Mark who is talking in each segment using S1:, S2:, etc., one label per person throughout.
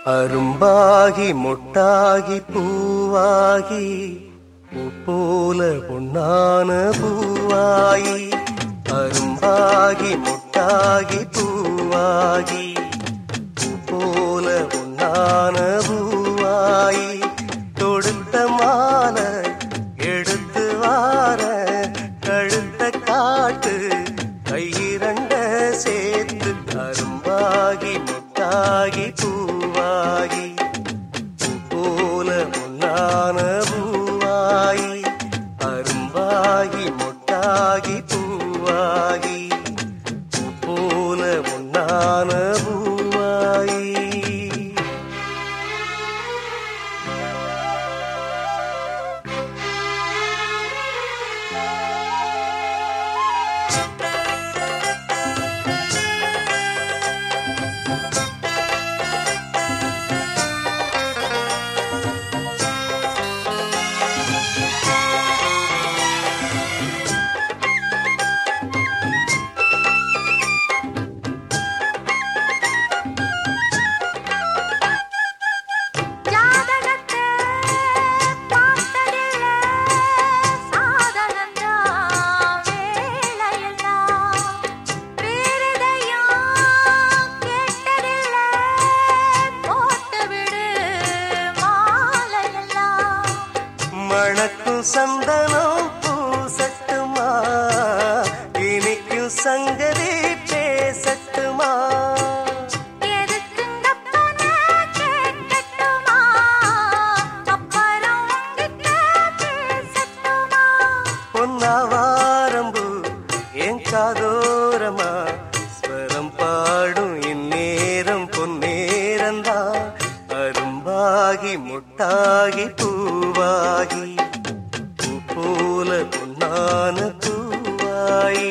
S1: அரும்பாகி மொட்டாகி பூவாகி பூ போல பொன்னான பூவாயி அரும்பாகி மொட்டாகி பூவாகி பூ போல பொன்னான பூவாயி தொடுத்த மாலை எடுத்து வார கழுத்த காட்டு கையிரண்ட சேர்த்து அரும்பாகி முட்டாகி பூவாகி பூ போல பொன்னான பூவாயி அரும்பாகி மொட்டாகி பூவாகி பூ போல பொன்னான பூவாயி
S2: ஜாதகத்தை பார்த்ததில்ல சாதகந்தான் வேலையெல்லாம் வேறெதையும் கேட்டதில்ல போட்டு விடு மாலையெல்லாம்
S1: மணக்கும் சந்தனம் பூசட்டுமா இனிக்கும் சங்கதி பேசட்டுமா
S2: எதுக்குங்கப்பன கேட்கட்டுமா அப்புறம் உங்கிட்ட பேசட்டுமா
S1: பொன்னாவாரம்பு என் காதோரமா ஸ்வரம் பாடும் இந்நேரம் பொன்னேரந்தா அரும்பாகி முட்டாகி பூவாகி பூ போல பொன்னான பூவாயி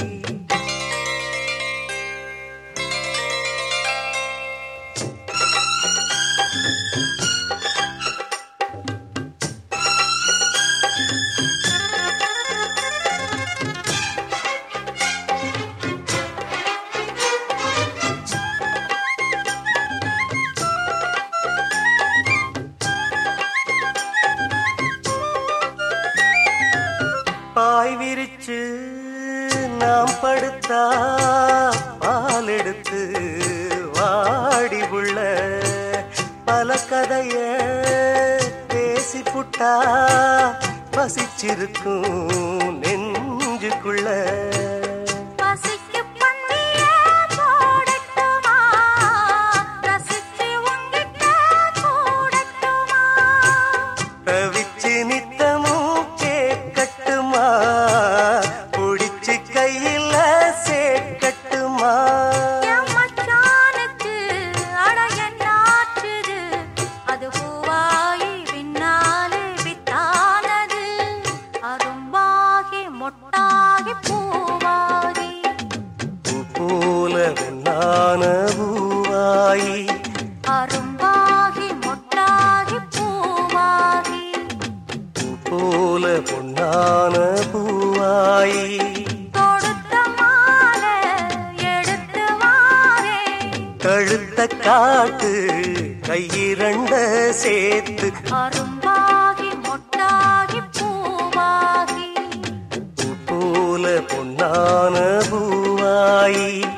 S1: பாய் விரிச்சு நாம் படுத்தா பால் எடுத்து வாடி உள்ள பல கதைய பேசி புட்டா பசிச்சிருக்கும் நெஞ்சுக்குள்ள
S2: பசிக்கு பந்திய போடட்டுமா ரசிச்சு உங்கிட்ட கூடட்டுமா
S1: தவிச்சு நித்தமும் கேட்கட்டுமா புடிச்சு கையில சேர்க்கட்டுமா
S2: என் மச்சானுக்கு அட என்னாச்சுது அது பூவாயி பின்னாலே வித்தானது அரும்பாகி மொட்டாகி பூவாகி
S1: பூ போல வெண்ணான பூவாயி
S2: அரும்பாகி மொட்டாகி பூவாகி
S1: பூ போல பொன்னான பூவாயி
S2: தொடுத்த மாலை எடுத்து வாரே
S1: கழுத்த காட்டு கையிரண்ட சேர்த்து
S2: அரும்பாகி மொட்டாகி பூவாகி
S1: பூ போல பொன்னான பூவாயி